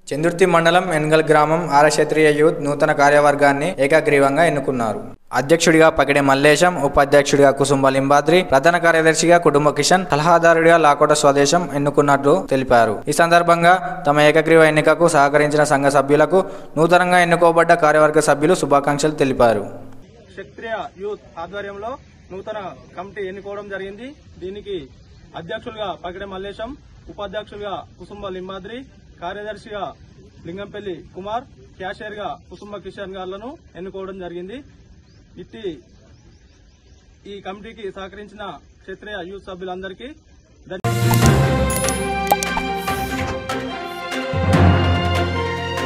చందుర్తి మండలం ఎన్గల్ గ్రామం ఆరక్షత్రియ యూత్ నూతన కార్యవర్గాన్ని ఏకగ్రీవంగా ఎన్నుకున్నారు అధ్యక్షుడిగా పగిడే మల్లేశం ఉపాధ్యక్షుడిగా కుసుంబ లింబాద్రి ప్రధాన కార్యదర్శిగా కుటుంబ కిషన్ సలహాదారుడిగా లాకోట స్వదేశం ఎన్నుకున్నట్లు తెలిపారు ఈ సందర్భంగా తమ ఏకగ్రీవ ఎన్నికకు సహకరించిన సంఘ సభ్యులకు నూతనంగా ఎన్నుకోబడ్డ కార్యవర్గ సభ్యులు శుభాకాంక్షలు తెలిపారు క్షత్రియ యూత్ ఆధ్వర్యంలో నూతన కమిటీ ఎన్నుకోవడం జరిగింది దీనికి అధ్యక్షులుగా పగిడే మల్లేశం ఉపాధ్యక్షులుగా కుసుంబ లింబాద్రి కార్యదర్శిగా లింగంపల్లి కుమార్ క్యాషియర్ గా కుసుంబ కిషన్ గారులను ఎన్నుకోవడం జరిగింది ఇట్టి ఈ కమిటీకి సహకరించిన క్షత్రియ యూత్ సభ్యులందరికీ